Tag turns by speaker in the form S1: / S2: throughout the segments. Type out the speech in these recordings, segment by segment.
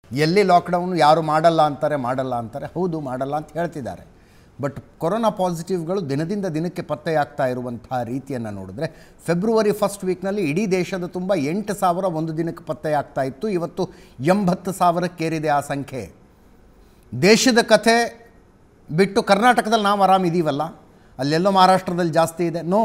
S1: ಎಲ್ಲಿ ಲಾಕ್ಡೌನ್ ಯಾರು ಮಾಡಲ್ಲ ಅಂತಾರೆ ಮಾಡಲ್ಲ ಅಂತಾರೆ ಹೌದು ಮಾಡಲ್ಲ ಅಂತ ಹೇಳ್ತಿದ್ದಾರೆ ಬಟ್ ಕೊರೋನಾ ಪಾಸಿಟಿವ್ಗಳು ದಿನದಿಂದ ದಿನಕ್ಕೆ ಪತ್ತೆಯಾಗ್ತಾ ಇರುವಂಥ ರೀತಿಯನ್ನು ನೋಡಿದ್ರೆ ಫೆಬ್ರವರಿ ಫಸ್ಟ್ ವೀಕ್ನಲ್ಲಿ ಇಡೀ ದೇಶದ ತುಂಬ ಎಂಟು ಸಾವಿರ ಒಂದು ದಿನಕ್ಕೆ ಪತ್ತೆಯಾಗ್ತಾ ಇತ್ತು ಇವತ್ತು ಎಂಬತ್ತು ಸಾವಿರಕ್ಕೇರಿದೆ ಆ ಸಂಖ್ಯೆ ದೇಶದ ಕಥೆ ಬಿಟ್ಟು ಕರ್ನಾಟಕದಲ್ಲಿ ನಾವು ಆರಾಮಿದ್ದೀವಲ್ಲ ಅಲ್ಲೆಲ್ಲೋ ಮಹಾರಾಷ್ಟ್ರದಲ್ಲಿ ಜಾಸ್ತಿ ಇದೆ ನೋ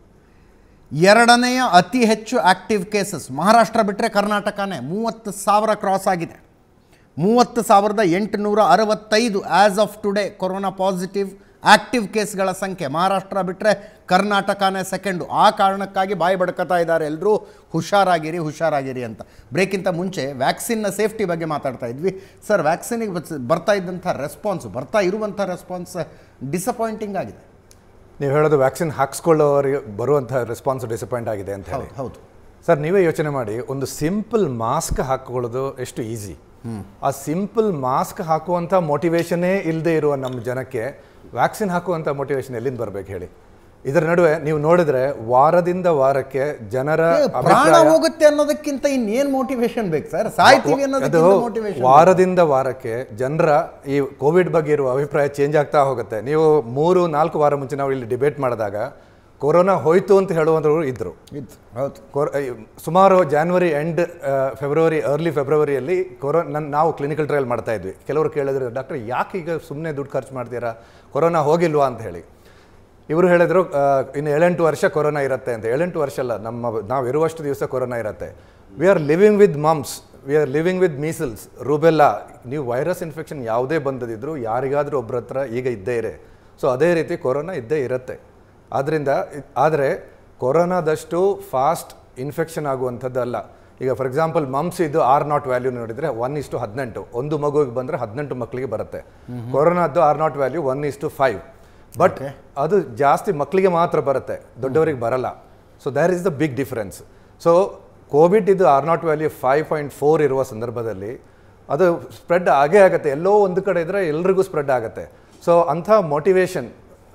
S1: ಎರಡನೆಯ ಅತಿ ಹೆಚ್ಚು ಆ್ಯಕ್ಟಿವ್ ಕೇಸಸ್ ಮಹಾರಾಷ್ಟ್ರ ಬಿಟ್ಟರೆ ಕರ್ನಾಟಕನೇ ಮೂವತ್ತು ಸಾವಿರ ಕ್ರಾಸ್ ಆಗಿದೆ ಮೂವತ್ತು ಸಾವಿರದ ಎಂಟುನೂರ ಅರವತ್ತೈದು as of today corona positive active ಕೇಸ್ಗಳ ಸಂಖ್ಯೆ ಮಹಾರಾಷ್ಟ್ರ ಬಿಟ್ಟರೆ ಕರ್ನಾಟಕನೇ ಸೆಕೆಂಡು ಆ ಕಾರಣಕ್ಕಾಗಿ ಬಾಯಿ ಬಡ್ಕತಾ ಇದ್ದಾರೆ ಎಲ್ಲರೂ ಹುಷಾರಾಗಿರಿ ಹುಷಾರಾಗಿರಿ ಅಂತ ಬ್ರೇಕಿಂತ ಮುಂಚೆ ವ್ಯಾಕ್ಸಿನ್ನ ಸೇಫ್ಟಿ ಬಗ್ಗೆ ಮಾತಾಡ್ತಾ ಇದ್ವಿ ಸರ್ ವ್ಯಾಕ್ಸಿನಿಗೆ ಬರ್ತಾ ಇದ್ದಂಥ ರೆಸ್ಪಾನ್ಸ್ ಬರ್ತಾ ಇರುವಂಥ ರೆಸ್ಪಾನ್ಸ್ ಡಿಸಪಾಯಿಂಟಿಂಗ್ ಆಗಿದೆ
S2: ನೀವು ಹೇಳೋದು ವ್ಯಾಕ್ಸಿನ್ ಹಾಕ್ಸ್ಕೊಳ್ಳೋರಿಗೆ ಬರುವಂಥ ರೆಸ್ಪಾನ್ಸ್ ಡಿಸಪಾಯಿಂಟ್ ಆಗಿದೆ ಅಂತ ಹೇಳಿ
S1: ಹೌದು ಹೌದು
S2: ಸರ್ ನೀವೇ ಯೋಚನೆ ಮಾಡಿ ಒಂದು ಸಿಂಪಲ್ ಮಾಸ್ಕ್ ಹಾಕೊಳ್ಳೋದು ಎಷ್ಟು ಈಸಿ ಆ ಸಿಂಪಲ್ ಮಾಸ್ಕ್ ಹಾಕುವಂಥ ಮೋಟಿವೇಶನ್ನೇ ಇಲ್ಲದೆ ಇರುವ ನಮ್ಮ ಜನಕ್ಕೆ ವ್ಯಾಕ್ಸಿನ್ ಹಾಕುವಂಥ ಮೋಟಿವೇಶನ್ ಎಲ್ಲಿಂದ ಬರ್ಬೇಕು ಹೇಳಿ ಇದರ ನಡುವೆ ನೀವು ನೋಡಿದ್ರೆ ವಾರದಿಂದ ವಾರಕ್ಕೆ ಜನರ
S1: ಏ, ಪ್ರಾಣ
S2: ಅಭಿಪ್ರಾಯ
S1: ಹೋಗುತ್ತೆ ಅನ್ನೋದಕ್ಕಿಂತ ಇನ್ನೇನ್ ಮೋಟಿವೇಶನ್ ಬೇಕು ಸರ್ ಸಾಯ್ತೀವಿ
S2: ಅದು
S1: ಅನ್ನೋದಕ್ಕಿಂತ ಮೋಟಿವೇಶನ್
S2: ವಾರದಿಂದ ವಾರಕ್ಕೆ ಜನರ ಈ ಕೋವಿಡ್ ಬಗ್ಗೆ ಇರುವ ಅಭಿಪ್ರಾಯ ಚೇಂಜ್ ಆಗ್ತಾ ಹೋಗುತ್ತೆ ನೀವು ಮೂರು ನಾಲ್ಕು ವಾರ ಮುಂಚೆ ನಾವು ಇಲ್ಲಿ ಡಿಬೇಟ್ ಮಾಡಿದಾಗ ಕೊರೋನಾ ಹೋಯ್ತು ಅಂತ ಹೇಳುವಂಥವ್ರು ಇದ್ರು
S1: ಇತ್ತು ಹೌದು
S2: ಕೊರ- ಈ ಸುಮಾರು ಜಾನ್ವರಿ ಎಂಡ್ ಫೆಬ್ರವರಿ ಅರ್ಲಿ ಫೆಬ್ರವರಿಯಲ್ಲಿ ಕೊರೋ ನನ್ನ ನಾವು ಕ್ಲಿನಿಕಲ್ ಟ್ರಯಲ್ ಮಾಡ್ತಾ ಇದ್ವಿ ಕೆಲವರು ಕೇಳಿದ್ರು ಡಾಕ್ಟರ್ ಯಾಕೆ ಈಗ ಸುಮ್ಮನೆ ದುಡ್ಡು ಖರ್ಚು ಮಾಡ್ತೀರಾ ಕೊರೋನಾ ಹೋಗಿಲ್ವಾ ಅಂತ ಹೇಳಿ ಇವರು ಹೇಳಿದ್ರು ಆ, ಇನ್ನು ಏಳೆಂಟು ವರ್ಷ ಕೊರೋನಾ ಇರುತ್ತೆ ಅಂತ ಏಳೆಂಟು ವರ್ಷ ಅಲ್ಲ ನಮ್ಮ ನಾವು ಇರುವಷ್ಟು ದಿವಸ ಕೊರೋನಾ ಇರುತ್ತೆ we are living with mumps we are living with measles rubella ನೀವು ವೈರಸ್ ಇನ್ಫೆಕ್ಷನ್ ಯಾವುದೇ ಬಂದದಿದ್ರು ಯಾರಿಗಾದರೂ ಒಬ್ಬರ ಹತ್ರ ಈಗ ಇದ್ದೇ ಇರೆ ಸೊ ಅದೇ ರೀತಿ ಕೊರೋನಾ ಇದ್ದೇ ಇರುತ್ತೆ ಆದ್ದರಿಂದ ಆದರೆ ಕೊರೋನಾದಷ್ಟು ಫಾಸ್ಟ್ ಇನ್ಫೆಕ್ಷನ್ ಆಗುವಂಥದ್ದಲ್ಲ ಈಗ ಫಾರ್ ಎಕ್ಸಾಂಪಲ್ ಮಮ್ಸ್ ಇದು ಆರ್ ನಾಟ್ ವ್ಯಾಲ್ಯೂ ನೋಡಿದರೆ ಒನ್ ಇಸ್ಟು ಹದಿನೆಂಟು ಒಂದು ಮಗುವಿಗೆ ಬಂದರೆ ಹದಿನೆಂಟು ಮಕ್ಕಳಿಗೆ ಬರುತ್ತೆ ಕೊರೋನಾದ್ದು R naught value one is to five but ಅದು ಜಾಸ್ತಿ ಮಕ್ಕಳಿಗೆ ಮಾತ್ರ ಬರುತ್ತೆ ದೊಡ್ಡವರಿಗೆ ಬರಲ್ಲ so there is the big difference so Covid ಇದು R naught value five point four ಇರುವ ಸಂದರ್ಭದಲ್ಲಿ ಅದು ಸ್ಪ್ರೆಡ್ ಆಗೇ ಆಗುತ್ತೆ ಎಲ್ಲೋ ಒಂದು ಕಡೆ ಇದ್ದರೆ ಎಲ್ರಿಗೂ ಸ್ಪ್ರೆಡ್ ಆಗುತ್ತೆ ಸೊ ಅಂಥ ಮೋಟಿವೇಶನ್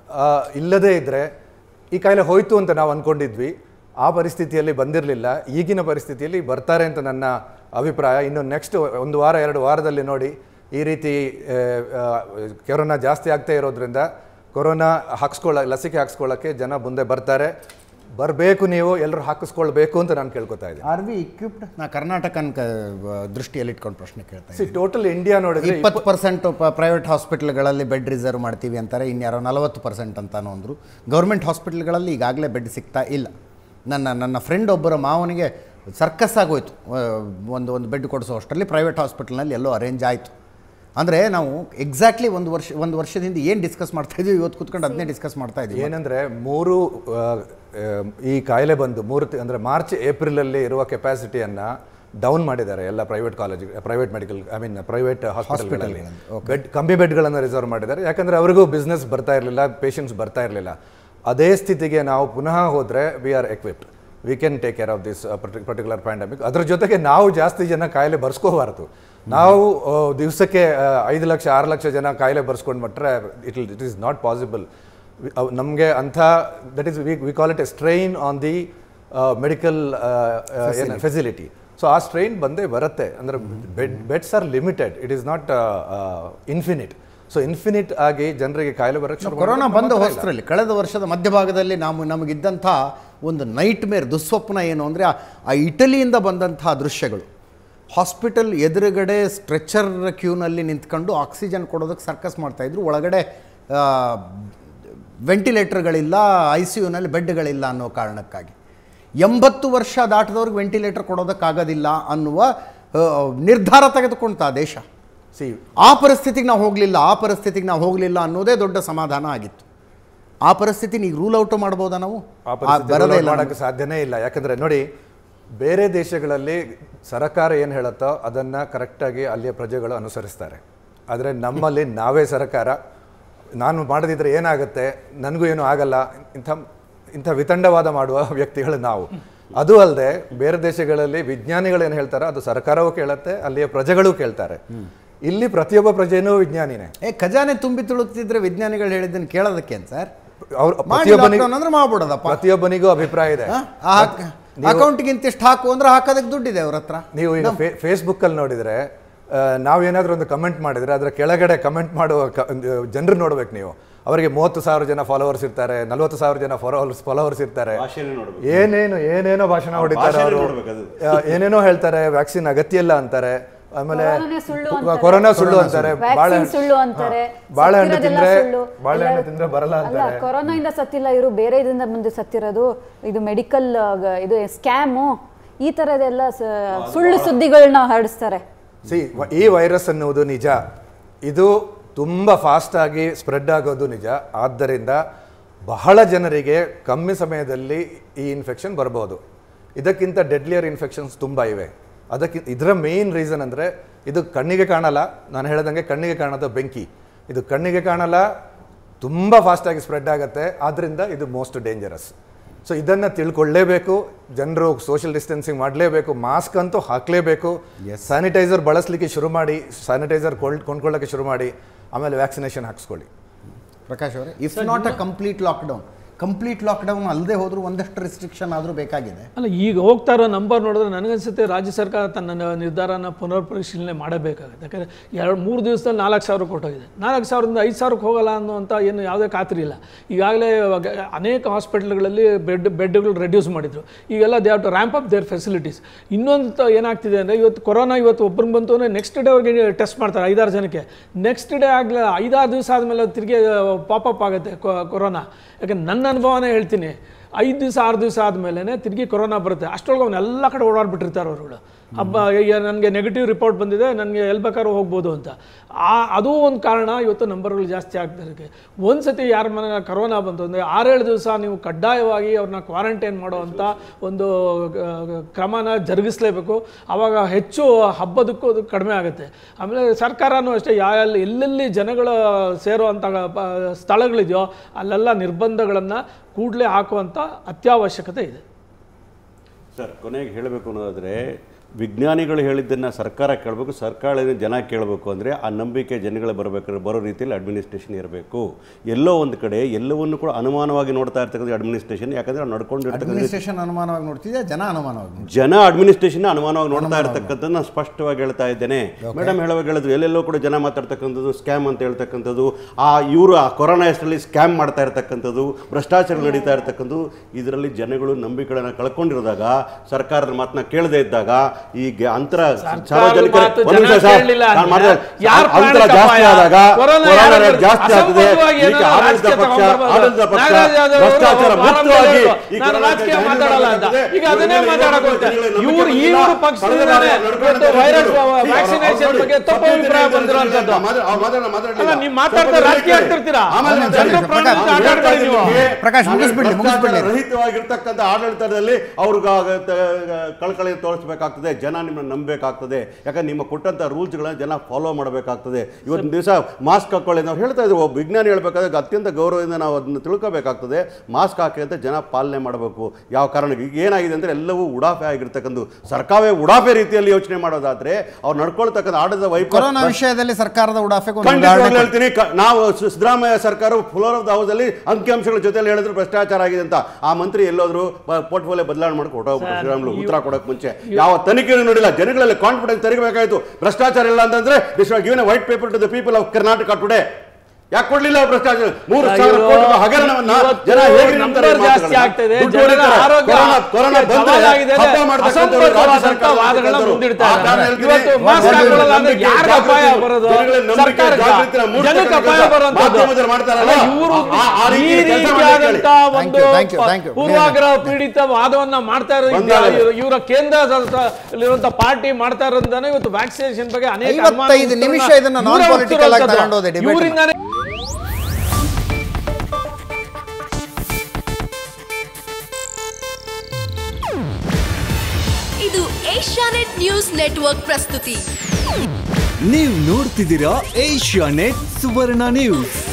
S2: ಇಲ್ಲದೇ ಇದ್ದರೆ ಈ ಕಾಯಿಲೆ ಹೋಯ್ತು ಅಂತ ನಾವು ಅಂದ್ಕೊಂಡಿದ್ವಿ ಆ ಪರಿಸ್ಥಿತಿಯಲ್ಲಿ ಬಂದಿರಲಿಲ್ಲ ಈಗಿನ ಪರಿಸ್ಥಿತಿಯಲ್ಲಿ ಬರ್ತಾರೆ ಅಂತ ನನ್ನ ಅಭಿಪ್ರಾಯ ಇನ್ನು ನೆಕ್ಸ್ಟ್ ಒಂದು ವಾರ ಎರಡು ವಾರದಲ್ಲಿ ನೋಡಿ ಈ ರೀತಿ ಆ, ಆ, ಕೊರೋನಾ ಜಾಸ್ತಿ ಆಗ್ತಾ ಇರೋದ್ರಿಂದ ಕೊರೋನಾ ಹಾಕ್ಸ್ಕೊಳ್ಳ ಲಸಿಕೆ ಹಾಕ್ಸ್ಕೊಳ್ಳೋಕ್ಕೆ ಜನ ಮುಂದೆ ಬರ್ತಾರೆ ಬರಬೇಕು ನೀವು ಎಲ್ಲರೂ ಹಾಕಿಸ್ಕೊಳ್ಬೇಕು ಅಂತ ನಾನು ಕೇಳ್ಕೊತಾ ಇದ್ದೀನಿ
S1: ಆರ್ ವಿ ಇಕ್ವಿಪ್ಡ್ ನಾ ಕರ್ನಾಟಕನ್ ಕ ದೃಷ್ಟಿಯಲ್ಲಿ ಇಟ್ಕೊಂಡು ಪ್ರಶ್ನೆ ಕೇಳ್ತಾ
S2: ಸಿ ಟೋಟಲ್ ಇಂಡಿಯಾ ನೋಡಿದ್ರೆ
S1: ಇಪ್ಪತ್ತು ಪರ್ಸೆಂಟ್ ಪ್ರೈವೇಟ್ ಹಾಸ್ಪಿಟ್ಲ್ಗಳಲ್ಲಿ ಬೆಡ್ ರಿಸರ್ವ್ ಮಾಡ್ತೀವಿ ಅಂತಾರೆ ಇನ್ಯಾರೋ ನಲವತ್ತು ಪರ್ಸೆಂಟ್ ಅಂತಾನು ಅಂದರು ಗೌರ್ಮೆಂಟ್ ಹಾಸ್ಪಿಟ್ಲ್ಗಳಲ್ಲಿ ಈಗಾಗಲೇ ಬೆಡ್ ಸಿಗ್ತಾ ಇಲ್ಲ ನನ್ನ ನನ್ನ ಫ್ರೆಂಡ್ ಒಬ್ಬರ ಮಾವನಿಗೆ ಸರ್ಕಸ್ ಆಗೋಯ್ತು ಆ, ಒಂದು ಒಂದು ಬೆಡ್ ಕೊಡಿಸೋ ಅಷ್ಟರಲ್ಲಿ ಪ್ರೈವೇಟ್ ಹಾಸ್ಪಿಟಲ್ನಲ್ಲಿ ಎಲ್ಲೋ ಅರೇಂಜ್ ಆಯಿತು ಅಂದರೆ ನಾವು ಎಕ್ಸಾಕ್ಟ್ಲಿ ಒಂದು ವರ್ಷ ಒಂದು ವರ್ಷದಿಂದ ಏನು ಡಿಸ್ಕಸ್ ಮಾಡ್ತಾ ಇದ್ದೀವಿ ಇವತ್ತು ಕೂತ್ಕೊಂಡು ಅದನ್ನೇ ಡಿಸ್ಕಸ್ ಮಾಡ್ತಾ ಇದ್ದೀವಿ
S2: ಏನಂದ್ರೆ ಮೂರು ಆ, ಆ, ಈ ಕಾಯಿಲೆ ಬಂದು ಮೂರು ತಿ- ಅಂದ್ರೆ ಮಾರ್ಚ್ ಏಪ್ರಿಲ್ ಅಲ್ಲಿ ಇರುವ ಕೆಪಾಸಿಟಿಯನ್ನ ಡೌನ್ ಮಾಡಿದ್ದಾರೆ ಎಲ್ಲ private college private medical I mean private ಹಾಸ್ಪಿಟಲ್ಗಳಲ್ಲಿ ಬೆಡ್ ಕಮ್ಮಿ ಬೆಡ್ಗಳನ್ನು ರಿಸರ್ವ್ ಮಾಡಿದ್ದಾರೆ ಯಾಕಂದ್ರೆ ಅವರಿಗೂ ಬಿಸ್ನೆಸ್ ಬರ್ತಾ ಇರಲಿಲ್ಲ ಪೇಷಂಟ್ಸ್ ಬರ್ತಾ ಇರಲಿಲ್ಲ ಅದೇ ಸ್ಥಿತಿಗೆ ನಾವು ಪುನಃ ಹೋದ್ರೆ we are equipped we can take care of this particular pandemic ಅದ್ರ ಜೊತೆಗೆ ನಾವು ಜಾಸ್ತಿ ಜನ ಕಾಯಿಲೆ ಬರ್ಸ್ಕೋಬಾರ್ದು ನಾವು ಆ, ದಿವಸಕ್ಕೆ ಆ, ಐದು ಲಕ್ಷ ಆರು ಲಕ್ಷ ಜನ ಕಾಯಿಲೆ ಬರ್ಸ್ಕೊಂಡು ಬಿಟ್ರೆ it it is not possible ನಮಗೆ ಅಂಥ that is we we call it a strain on the medical facility so ಆ ಸ್ಟ್ರೈನ್ ಬಂದೇ ಬರುತ್ತೆ ಅಂದರೆ bed beds are limited it is not infinite so infinite ಆಗಿ ಜನರಿಗೆ ಕಾಯಿಲೆ ಬರೋಕ್ಕೆ ಶುರು
S1: ಕೊರೋನಾ
S2: ಮಾಡಿದ್ರೆ
S1: ಬಂದ
S2: ನಮ್ಮ ಹತ್ರ ಇಲ್ಲ.
S1: ಹೊಸರಲ್ಲಿ ಕಳೆದ ವರ್ಷದ ಮಧ್ಯಭಾಗದಲ್ಲಿ ನಾವು ನಮಗಿದ್ದಂಥ ಒಂದು ನೈಟ್ ಮೇರ್ ದುಸ್ವಪ್ನ ಏನು ಅಂದರೆ ಆ ಇಟಲಿಯಿಂದ ಬಂದಂತಹ ದೃಶ್ಯಗಳು ಹಾಸ್ಪಿಟಲ್ ಎದುರುಗಡೆ ಸ್ಟ್ರೆಚರ್ ಕ್ಯೂನಲ್ಲಿ ನಿಂತ್ಕೊಂಡು ಆಕ್ಸಿಜನ್ ಕೊಡೋದಕ್ಕೆ ಸರ್ಕಸ್ ಮಾಡ್ತಾಯಿದ್ರು ಒಳಗಡೆ ವೆಂಟಿಲೇಟರ್ಗಳಿಲ್ಲ ಐ ಸಿ ಯುನಲ್ಲಿ ಬೆಡ್ಗಳಿಲ್ಲ ಅನ್ನೋ ಕಾರಣಕ್ಕಾಗಿ ಎಂಬತ್ತು ವರ್ಷ ದಾಟದವ್ರಿಗೆ ವೆಂಟಿಲೇಟರ್ ಕೊಡೋದಕ್ಕಾಗೋದಿಲ್ಲ ಅನ್ನುವ ಆ, ನಿರ್ಧಾರ ತೆಗೆದುಕೊಂತ ದೇಶ
S2: See,
S1: ಆ ಪರಿಸ್ಥಿತಿಗೆ ನಾವು ಹೋಗಲಿಲ್ಲ ಆ ಪರಿಸ್ಥಿತಿಗೆ ನಾವು ಹೋಗಲಿಲ್ಲ ಅನ್ನೋದೇ ದೊಡ್ಡ ಸಮಾಧಾನ ಆಗಿತ್ತು ಆ ಪರಿಸ್ಥಿತಿನ ಈಗ ರೂಲ್ ಔಟ್ ಮಾಡ್ಬೋದಾ ನಾವು
S2: ಆ
S1: ಆ,
S2: ಪರಿಸ್ಥಿತಿ
S1: ಬರದೇ
S2: roll out
S1: ಇಲ್ಲ
S2: ಮಾಡಕ್ಕೆ ಸಾಧ್ಯನೇ ಇಲ್ಲ ಯಾಕಂದ್ರೆ ನೋಡಿ ಬೇರೆ ದೇಶಗಳಲ್ಲಿ ಸರ್ಕಾರ ಏನು ಹೇಳುತ್ತೋ ಅದನ್ನ ಕರೆಕ್ಟಾಗಿ ಅಲ್ಲಿಯ ಪ್ರಜೆಗಳು ಅನುಸರಿಸ್ತಾರೆ ಆದರೆ ನಮ್ಮಲ್ಲಿ ನಾವೇ ಸರ್ಕಾರ ನಾನು ಮಾಡದಿದ್ರೆ ಏನಾಗುತ್ತೆ ನನಗೂ ಏನು ಆಗಲ್ಲ ಇಂಥ ಇಂಥ ವಿತಂಡವಾದ ಮಾಡುವ ವ್ಯಕ್ತಿಗಳು ನಾವು ಅದು ಅಲ್ಲದೆ ಬೇರೆ ದೇಶಗಳಲ್ಲಿ ವಿಜ್ಞಾನಿಗಳು ಏನು ಹೇಳ್ತಾರೋ ಅದು ಸರ್ಕಾರವೂ ಕೇಳುತ್ತೆ ಅಲ್ಲಿಯ ಪ್ರಜೆಗಳು ಕೇಳ್ತಾರೆ ಇಲ್ಲಿ ಪ್ರತಿಯೊಬ್ಬ ಪ್ರಜೆನೂ ವಿಜ್ಞಾನಿನೇ
S1: ಏ ಖಜಾನೆ ತುಂಬಿ ತುಳುಕ್ತಿದ್ರೆ ವಿಜ್ಞಾನಿಗಳು ಹೇಳಿದ್ದನ್ನು ಕೇಳೋದಕ್ಕೆ ಸರ್
S2: ಅವ್ರು
S1: ಮಾಡಿ
S2: ಪ್ರತಿಯೊಬ್ಬನಿಗೂ
S1: lockdown ಅಂದ್ರೆ ಮಾಡ್ಬಿಡೋದಪ್ಪ
S2: ಪ್ರತಿಯೊಬ್ಬನಿಗೂ ಅಭಿಪ್ರಾಯ ಇದೆ
S1: ಅಕೌಂಟ್ಗೆ ಇಂತಿಷ್ಟು ಹಾಕು ಅಂದ್ರೆ ಹಾಕೋದಕ್ಕೆ ದುಡ್ಡಿದೆ ಅವ್ರ ಹತ್ರ
S2: ನೀವು ಈಗ ಫೇಸ್ಬುಕ್ ಅಲ್ಲಿ ನೋಡಿದ್ರೆ ನಾವೇನಾದರೂ ಒಂದು ಕಮೆಂಟ್ ಮಾಡಿದರೆ ಅದರ ಕೆಳಗಡೆ ಕಮೆಂಟ್ ಮಾಡುವ ಜನರು ನೋಡ್ಬೇಕು ನೀವು ಅವರಿಗೆ ಮೂವತ್ತು ಸಾವಿರ ಜನ ಫಾಲೋವರ್ಸ್ ಇರ್ತಾರೆ ನಲ್ವತ್ತು ಸಾವಿರ ಜನ ಫಾಲೋವರ್ಸ್ ಫಾಲೋವರ್ಸ್ ಇರ್ತಾರೆ
S3: ಭಾಷೆನೇ ನೋಡ್ಬೇಕು
S2: ಏನೇನು ಏನೇನೋ ಭಾಷಣ ಹೊಡಿತಾರೆ
S3: ಭಾಷೆನೇ
S2: ಅವರು
S3: ನೋಡ್ಬೇಕು ಅದು.
S2: ಏನೇನೋ ಹೇಳ್ತಾರೆ ವ್ಯಾಕ್ಸಿನ್ ಅಗತ್ಯ ಇಲ್ಲ ಅಂತಾರೆ ಆಮೇಲೆ
S4: ಕೊರೋನಾನೇ ಸುಳ್ಳು ಅಂತಾರೆ.
S2: ಕೊರೋನಾ ಸುಳ್ಳು ಅಂತಾರೆ
S4: ವ್ಯಾಕ್ಸಿನ್
S2: ಬಾಳೆ
S4: ಸುಳ್ಳು ಅಂತಾರೆ
S2: ಬಾಳೆಹಣ್ಣು
S4: ಸತ್ತಿರೋದೆಲ್ಲ
S2: ತಿಂದ್ರೆ
S4: ಸುಳ್ಳು.
S2: ಬಾಳೆಹಣ್ಣು
S4: ಎಲ್ಲ-
S2: ತಿಂದ್ರೆ ಬರಲ್ಲ
S4: ಅಲ್ಲ
S2: ಅಂತಾರೆ
S4: ಕೊರೋನಾಯಿಂದ ಸತ್ತಿಲ್ಲ ಇವರು ಬೇರೆ ಇದರಿಂದ ಮುಂದೆ ಸತ್ತಿರೋದು ಇದು ಮೆಡಿಕಲ್ ಇದು ಸ್ಕ್ಯಾಮು ಈ ತರದೆಲ್ಲ ಸ- ಸುಳ್ಳು ಸುದ್ದಿಗಳನ್ನ ಹರಡಿಸ್ತಾರೆ
S2: ಸಿ ಈ ವೈರಸ್ ಅನ್ನುವುದು ನಿಜ ಇದು ತುಂಬ ಫಾಸ್ಟಾಗಿ ಸ್ಪ್ರೆಡ್ ಆಗೋದು ನಿಜ ಆದ್ದರಿಂದ ಬಹಳ ಜನರಿಗೆ ಕಮ್ಮಿ ಸಮಯದಲ್ಲಿ ಈ ಇನ್ಫೆಕ್ಷನ್ ಬರ್ಬೋದು ಇದಕ್ಕಿಂತ ಡೆಡ್ಲಿಯರ್ ಇನ್ಫೆಕ್ಷನ್ಸ್ ತುಂಬ ಇವೆ ಅದಕ್ಕೆ ಇದರ ಮೇನ್ ರೀಸನ್ ಅಂದರೆ ಇದು ಕಣ್ಣಿಗೆ ಕಾಣಲ್ಲ ನಾನು ಹೇಳ್ದಂಗೆ ಕಣ್ಣಿಗೆ ಕಾಣೋದು ಬೆಂಕಿ ಇದು ಕಣ್ಣಿಗೆ ಕಾಣಲ್ಲ ತುಂಬ ಫಾಸ್ಟಾಗಿ ಸ್ಪ್ರೆಡ್ ಆಗುತ್ತೆ ಆದ್ದರಿಂದ ಇದು ಮೋಸ್ಟ್ ಡೇಂಜರಸ್ ಸೊ ಇದನ್ನು ತಿಳ್ಕೊಳ್ಳೇಬೇಕು ಜನರು ಸೋಷಿಯಲ್ ಡಿಸ್ಟೆನ್ಸಿಂಗ್ ಮಾಡಲೇಬೇಕು ಮಾಸ್ಕ್ ಅಂತೂ ಹಾಕಲೇಬೇಕು ಸ್ಯಾನಿಟೈಸರ್ ಬಳಸಲಿಕ್ಕೆ ಶುರು ಮಾಡಿ ಸ್ಯಾನಿಟೈಸರ್ ಕೊಳ್ಳ್ ಕೊಂಡ್ಕೊಳ್ಳೋಕ್ಕೆ ಶುರು ಮಾಡಿ ಆಮೇಲೆ ವ್ಯಾಕ್ಸಿನೇಷನ್ ಹಾಕ್ಸ್ಕೊಳ್ಳಿ
S1: ಪ್ರಕಾಶ್ ಅವರೇ if not uh complete lockdown complete lockdown ಅಲ್ಲದೆ ಹೋದರೂ ಒಂದಷ್ಟು ರಿಸ್ಟ್ರಿಕ್ಷನ್ ಆದರೂ ಬೇಕಾಗಿದೆ
S5: ಅಲ್ಲ ಈಗ ಹೋಗ್ತಾ ಇರೋ ನಂಬರ್ ನೋಡಿದ್ರೆ ನನಗನ್ಸುತ್ತೆ ರಾಜ್ಯ ಸರ್ಕಾರ ತನ್ನ ನ- ನಿರ್ಧಾರನ ಪುನರ್ ಪರಿಶೀಲನೆ ಮಾಡಬೇಕಾಗುತ್ತೆ ಯಾಕಂದರೆ ಎರಡು ಮೂರು ದಿವಸದಲ್ಲಿ ನಾಲ್ಕು ಸಾವಿರ ಕೊಟ್ಟೋಗಿದೆ ನಾಲ್ಕು ಸಾವಿರದಿಂದ ಐದು ಸಾವಿರಕ್ಕೆ ಹೋಗಲ್ಲ ಅನ್ನುವಂಥ ಏನು ಯಾವುದೇ ಖಾತ್ರಿ ಇಲ್ಲ ಈಗಾಗಲೇ ಇವಾಗ ಅನೇಕ ಹಾಸ್ಪಿಟಲ್ಗಳಲ್ಲಿ ಬೆಡ್ ಬೆಡ್ಗಳು ರೆಡ್ಯೂಸ್ ಮಾಡಿದರು ಈಗೆಲ್ಲ they have to ramp up their facilities ಇನ್ನೊಂದು ಏನಾಗ್ತಿದೆ ಅಂದರೆ ಇವತ್ತು ಕೊರೋನಾ ಇವತ್ತು ಒಬ್ಬರು ಬಂತು ಅಂದರೆ ನೆಕ್ಸ್ಟ್ ಡೇ ಅವ್ರಿಗೆ ಟೆಸ್ಟ್ ಮಾಡ್ತಾರೆ ಐದಾರು ಜನಕ್ಕೆ ನೆಕ್ಸ್ಟ್ ಡೇ ಆಗಲಿ ಐದಾರು ದಿವಸ ಆದಮೇಲೆ ತಿರುಗಿ ಪಾಪಪ್ ಆಗುತ್ತೆ ಕೊ- ಕೊರೋನಾ ಯಾಕಂದ್ರೆ ನನ್ನ ಅನುಭವನೇ ಹೇಳ್ತೀನಿ ಐದು ದಿವಸ ಆರು ದಿವಸ ಆದಮೇಲೆ ತಿರುಗಿ ಕೊರೋನಾ ಬರುತ್ತೆ ಅಷ್ಟರೊಳಗೆ ಅವ್ನು ಎಲ್ಲ ಕಡೆ ಓಡಾಡ್ಬಿಟ್ಟಿರ್ತಾರೆ ಅವರುಗಳು ಹಬ್ಬ ಈಗ ನನಗೆ ನೆಗೆಟಿವ್ ರಿಪೋರ್ಟ್ ಬಂದಿದೆ ನನಗೆ ಎಲ್ಲಿ ಬೇಕಾದ್ರೂ ಹೋಗ್ಬೋದು ಅಂತ ಆ ಅದು ಒಂದು ಕಾರಣ ಇವತ್ತು ನಂಬರ್ಗಳು ಜಾಸ್ತಿ ಆಗ್ತಾ ಇರೋಕ್ಕೆ ಒಂದು ಸತಿ ಯಾರ ಮನೆ ಕರೋನಾ ಬಂತು ಅಂದರೆ ಆರೇಳು ದಿವಸ ನೀವು ಕಡ್ಡಾಯವಾಗಿ ಅವ್ರನ್ನ ಕ್ವಾರಂಟೈನ್ ಮಾಡುವಂಥ ಒಂದು ಆ, ಕ್ರಮನ ಜರುಗಿಸಲೇಬೇಕು ಆವಾಗ ಹೆಚ್ಚು ಹಬ್ಬದಕ್ಕೂ ಅದು ಕಡಿಮೆ ಆಗುತ್ತೆ ಆಮೇಲೆ ಸರ್ಕಾರನೂ ಅಷ್ಟೇ ಯಾ ಎಲ್ಲಿ- ಎಲ್ಲೆಲ್ಲಿ ಜನಗಳ ಸೇರುವಂಥ ಪ- ಸ್ಥಳಗಳಿದೆಯೋ ಅಲ್ಲೆಲ್ಲ ನಿರ್ಬಂಧಗಳನ್ನು ಕೂಡಲೇ ಹಾಕುವಂಥ ಅತ್ಯವಶ್ಯಕತೆ ಇದೆ
S3: ಸರ್ ಕೊನೆಗೆ ಹೇಳಬೇಕು ಅನ್ನೋದಾದರೆ ವಿಜ್ಞಾನಿಗಳು ಹೇಳಿದ್ದನ್ನು ಸರ್ಕಾರ ಕೇಳಬೇಕು ಸರ್ಕಾರ ಜನ ಕೇಳಬೇಕು ಅಂದರೆ ಆ ನಂಬಿಕೆ ಜನಗಳು ಬರಬೇಕಾದ್ರೆ ಬರೋ ರೀತಿಯಲ್ಲಿ ಅಡ್ಮಿನಿಸ್ಟ್ರೇಷನ್ ಇರಬೇಕು ಎಲ್ಲೋ ಒಂದು ಕಡೆ ಎಲ್ಲವನ್ನೂ ಕೂಡ ಅನುಮಾನವಾಗಿ ನೋಡ್ತಾ ಇರ್ತಕ್ಕಂಥ ಅಡ್ಮಿನಿಸ್ಟ್ರೇಷನ್ ಯಾಕಂದರೆ ಅವ್ರು ನಡ್ಕೊಂಡಿರ್ತಕ್ಕಂಥ
S1: ಅಡ್ಮಿನಿಸ್ಟ್ರೇಷನ್ ಅನುಮಾನವಾಗಿ ನೋಡ್ತಿದೆ ಜನ ಅನುಮಾನವಾಗಿ ನೋಡ್ತಿದೆ
S3: ಜನ ಅಡ್ಮಿನಿಸ್ಟ್ರೇಷನ್ ಅನುಮಾನವಾಗಿ ನೋಡ್ತಾ ಇರ್ತಕ್ಕಂಥದ್ದು ನಾನು ಸ್ಪಷ್ಟವಾಗಿ ಹೇಳ್ತಾ ಇದ್ದೇನೆ ಮೇಡಮ್ ಹೇಳುವಾಗ ಹೇಳಿದ್ರು ಎಲ್ಲೆಲ್ಲೋ ಕೂಡ ಜನ ಮಾತಾಡ್ತಕ್ಕಂಥದ್ದು ಸ್ಕ್ಯಾಮ್ ಅಂತ ಹೇಳ್ತಕ್ಕಂಥದ್ದು ಆ ಇವರು ಆ ಕೊರೋನಾ ಹೆಸರಲ್ಲಿ ಸ್ಕ್ಯಾಮ್ ಮಾಡ್ತಾ ಇರ್ತಕ್ಕಂಥದ್ದು ಭ್ರಷ್ಟಾಚಾರ ನಡೀತಾ ಇರ್ತಕ್ಕಂಥದ್ದು ಇದರಲ್ಲಿ ಜನಗಳು ನಂಬಿಕೆಗಳನ್ನ ಕಳ್ಕೊಂಡಿರೋದಾಗ ಸರ್ಕಾರದ ಮಾತನ್ನ ಕೇಳದೇ ಇದ್ದಾಗ ಈ ಗ- ಅಂತರ ಸಾರ್ವಜನಿಕರ
S5: ಮಾತು
S3: ಒಂದ್ ನಿಮಿಷ
S5: ಜನ
S3: ಸರ್,
S5: ಕೇಳಲಿಲ್ಲ
S3: ನಾನು
S5: ಅಂದ್ರೆ
S3: ಮಾಡ್ದೆ.
S5: ಯಾರ್
S3: ಅಂತರ
S5: ಪ್ರಾಣಕ್ಕೆ
S3: ಜಾಸ್ತಿ
S5: ಅಪಾಯ?
S3: ಆದಾಗ
S5: ಕೊರೋನಾ
S3: ಕೊರೋನಾ
S5: ಯಾರು
S3: ರೇಟ್ ಜಾಸ್ತಿ ಆಗ್ತದೆ
S5: ಅಸಂಬದ್ಧವಾಗಿ
S3: ಇದಕ್ಕೆ
S5: ಏನೋ
S3: ಆಡಳಿತ
S5: ರಾಜಕೀಯ
S3: ಪಕ್ಷ
S5: ತಗೊಂಡ್ಬರ್ಬೋದು.
S3: ಆಡಳಿತ ಪಕ್ಷ
S5: ನಾಗರಾಜ್ ಯಾದವ್ ಅವರು
S3: ಭ್ರಷ್ಟಾಚಾರ
S5: ಪ್ರಾರಂಭದಲ್ಲಿ
S3: ಮುಕ್ತವಾಗಿ ಈ
S5: ನಾನು
S3: ಕೊರೋನಾ
S5: ರಾಜಕೀಯ
S3: ಜಾರಿ
S5: ಮಾತಾಡಲ್ಲ ಅಂತ
S3: ಮಾಡಬೇಕಾಗಿದೆ.
S5: ಈಗ ಅದನ್ನೇ
S3: ಇವ್ರು
S5: ಮಾತಾಡಕ್ಕೆ
S3: ಇವ್ರು
S5: ಹೋಗ್ತಾರೆ.
S3: ಇವ್ರು
S5: ಇವ್ರು ಈ
S3: ನಂಬಿಕೆ
S5: ಇವರು ಪಕ್ಷದಿಂದಾನೆ ಇವತ್ತು ವೈರಸ್ ವ್ಯಾಕ್ಸಿನೇಷನ್ ಬಗ್ಗೆ ತಪ್ಪು ಅಭಿಪ್ರಾಯ ಬಂದಿರುವಂತದ್ದು ಅಲ್ಲ ನೀವು ಮಾತಾಡ್ತಾ ರಾಜಕೀಯ ಆಗ್ತಿರ್ತೀರಾ ಜನರ ಪ್ರಾಣಕ್ಕೆ ಆಟ ಆಡ್ಬೇಡಿ ನೀವು
S1: ಪ್ರಕಾಶ್, ಮುಗಿಸ್ಬಿಡ್ಲಿ, ಮುಗಿಸ್ಬಿಡ್ಲಿ.
S3: ರಹಿತವಾಗಿರ್ತಕ್ಕಂಥ ಆಡಳಿತದಲ್ಲಿ ಅವ್ರಿಗೆ ಕಳ್ಕಳಿ ತೋರಿಸ್ಬೇಕಾಗ್ತದೆ ಜನ ನಿಮ್ಮನ್ನ ನಂಬಬೇಕಾಗ್ತದೆ ಯಾಕಂದ್ರೆ ನಿಮ್ಮ ಕೊಟ್ಟಂತ ರೂಲ್ಸ್ಗಳನ್ನ ಜನ ಫಾಲೋ ಮಾಡಬೇಕಾಗ್ತದೆ ಇವತ್ತಿನ ದಿವಸ ಮಾಸ್ಕ್ ಹಾಕೊಳ್ಳಿ ನಾವು ಹೇಳ್ತಾ ಇದ್ದೀವಿ ಒಬ್ಬ ವಿಜ್ಞಾನಿ ಹೇಳ್ಬೇಕಾದ್ರೆ ಅತ್ಯಂತ ಗೌರವದಿಂದ ನಾವು ಅದನ್ನು ತಿಳ್ಕೋಬೇಕಾಗ್ತದೆ ಮಾಸ್ಕ್ ಹಾಕಿ ಅಂತ ಜನ ಪಾಲನೆ ಮಾಡಬೇಕು ಯಾವ ಕಾರಣಕ್ಕೆ ಈಗ ಏನಾಗಿದೆ ಅಂದರೆ ಎಲ್ಲವೂ ಉಡಾಫೆ ಆಗಿರ್ತಕ್ಕಂಥ ಸರ್ಕಾರವೇ ಉಡಾಫೆ ರೀತಿಯಲ್ಲಿ ಯೋಚನೆ ಮಾಡೋದಾದ್ರೆ ಅವ್ರು ನಡ್ಕೊಳ್ತಕ್ಕಂಥ ಆಡಳಿತ
S1: ಕೊರೋನಾ
S3: ವೈಫಲ್ಯ
S1: ವಿಷಯದಲ್ಲಿ ಸರ್ಕಾರದ ಉಡಾಫೆಗೆ ಒಂದು
S3: ಖಂಡಿತವಾಗ್ಲೂ
S1: ಉದಾಹರಣೆ ಕೊಡಿ.
S3: ಹೇಳ್ತೀನಿ ಕ- ನಾವು ಸ- ಸಿದ್ದರಾಮಯ್ಯ ಸರ್ಕಾರ ಫ್ಲೋರ್ ಆಫ್ ದ ಹೌಸಲ್ಲಿ ಅಂಕಿಅಂಶಗಳ ಜೊತೆಲಿ ಹೇಳಿದ್ರು ಭ್ರಷ್ಟಾಚಾರ ಆಗಿದೆ ಅಂತ ಆ ಮಂತ್ರಿ ಎಲ್ಲೋದ್ರು ಪೋರ್ಟ್ಫೋಲಿಯೋ ಬದಲಾವಣೆ ಮಾಡಿ ಹೊಟ್ಟೋಗ್ಬಿಟ್ಟು ಶ್ರೀರಾಮುಲು ಉತ್ತರ ಕೊಡೋಕೆ ಮುಂಚೆ ಯಾವ ತನಿಖೆನೂ ನೋಡಿಲ್ಲ ಜನಗಳಲ್ಲಿ ಕಾನ್ಫಿಡೆನ್ಸ್ ತೆರಬೇಕಾಯ್ತು ಭ್ರಷ್ಟಾಚಾರ ಇಲ್ಲ ಅಂತಂದ್ರೆ this given white paper to the people of Karnataka today ಯಾಕೆ ಕೊಡ್ಲಿಲ್ಲ ಅವ್ರು ಭ್ರಷ್ಟಾಚಾರ ಮೂರು ಸಾವಿರ
S5: ಇವ್ರು
S3: ಕೋಟಿ ರೂಪಾಯಿ ಹಗರಣವನ್ನ
S5: ಇವತ್ತು
S3: ಜನ ಹೇಗೆ ನಂಬ್ತಾರೆ ಈ
S5: ನಂಬರ್ ಜಾಸ್ತಿ
S3: ಮಾತುಗಳನ್ನ?
S5: ಆಗ್ತಾ ಇದೆ.
S3: ದುಡ್ಡು
S5: ಜನರ
S3: ಹೊಡಿತಾರೆ.
S5: ಆರೋಗ್ಯ
S3: ಕೊರೋನಾ- ಕೊರೋನಾ ಬಂದ್ರೆ
S5: ಸವಾಲಾಗಿದೆ.
S3: ಹಬ್ಬ ಮಾಡ್ತಕ್ಕಂಥವ್ರು ರಾಜ್ಯ
S5: ಅಸಂಬದ್ಧವಾದಂಥ
S3: ಸರ್ಕಾರ
S5: ವಾದಗಳನ್ನ
S3: ಮಾಡ್ತಕ್ಕಂಥವ್ರು.
S5: ಮುಂದಿಡ್ತಾ
S3: ಆ
S5: ಇದ್ದಾರೆ.
S3: ಕಾರಣ ಹೇಳ್ತೀನಿ,
S5: ಇವತ್ತು ಮಾಸ್ಕ್
S3: ಜನಗಳ
S5: ಹಾಕೊಳ್ಳಲ್ಲ ಅಂದ್ರೆ
S3: ನಂಬಿಕೆ,
S5: ಯಾರಿಗೆ ಅಪಾಯ
S3: ಜಾಗೃತಿ,
S5: ಬರೋದು?
S3: ಜನಗಳ ನಂಬಿಕೆ,
S5: ಸರ್ಕಾರಕ್ಕ.
S3: ಜಾಗೃತಿನ ಮೂಡ್ತಕ್ಕಂಥ
S5: ಜನಕ್ಕೆ ಅಪಾಯ ಬರುವಂಥದ್ದು.
S3: ಮಾಧ್ಯಮದಲ್ಲಿ ಮಾಡ್ತಾರಲ್ಲ,
S5: ಅಲ್ಲ, ಇವರು
S3: ಆ- ಆ
S5: ಈ
S3: ರೀತಿ ಕೆಲಸ
S5: ರೀತಿಯಾದಂಥ
S3: ಮಾಡ್ಲಿಕ್ಕೆ
S5: ಒಂದು
S1: Thank you, thank you, thank you.
S5: ಪೂರ್ವಾಗ್ರಹ ಪೀಡಿತ ವಾದವನ್ನ ಮಾಡ್ತಾ ಇರೋದು
S3: ಬಂದಾಗ-
S5: ಇವ್ರ- ಇವರ ಕೇಂದ್ರದಲ್ಲಿರುವಂತ ಪಾರ್ಟಿ ಮಾಡ್ತಾ ಇರೋದ್ರಿಂದಾನೆ ಇವತ್ತು ವ್ಯಾಕ್ಸಿನೇಷನ್ ಬಗ್ಗೆ ಅನೇಕ
S1: ಐವತ್ತೈದು
S5: ಅನುಮಾನಗಳನ್ನ
S1: ನಿಮಿಷ ಇದನ್ನ
S5: ಇವರೇ
S1: non-political ಆಗಿ
S5: ಹೊತ್ತಿರುವಂಥದ್ದು.
S1: ತಗೊಂಡೋದೆ debate ನ.
S5: ಇವರಿಂದಾನೆ
S6: ಇದು ಏಷ್ಯಾನೆಟ್ ನ್ಯೂಸ್ ನೆಟ್ವರ್ಕ್ ಪ್ರಸ್ತುತಿ
S7: ನೀವು ನೋಡ್ತಿದ್ದೀರಾ ಏಷ್ಯಾ ನೆಟ್ ಸುವರ್ಣ ನ್ಯೂಸ್